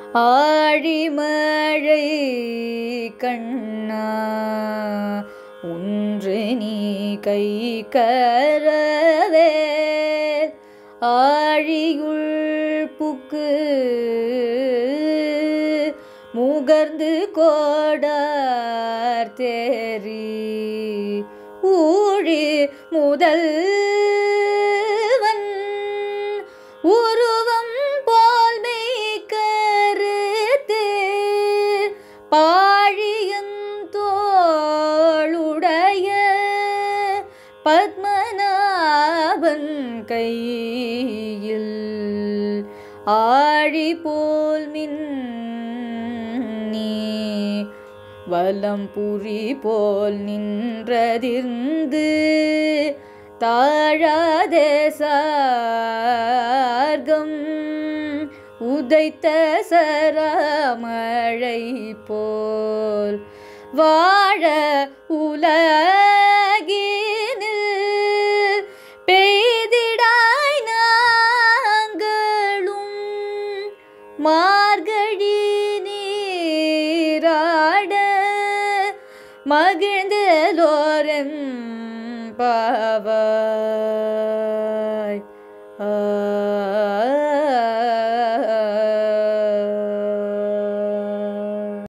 ஆழிமழை கண்ணா ஒன்று நீ கை கரவே ஆழியுள் புக்கு முகர்ந்து கோடார் தேரி ஊழி முதல்வன் உருவம் போல் மெய் கருத்து பாழியந்தோளுடைய பத்மநாபன் கையில் ஆழி போல் மின் நீ வலம் புரி போல் நின்றதிர்ந்து தாழாதே சார்கம் உதைத்த சரமழை போல் வாழ உலகினில் பெய்திடாய் நாங்களும் மார்கழி நீராட மகிழ்ந்தலோரம் பாவாய் ஆ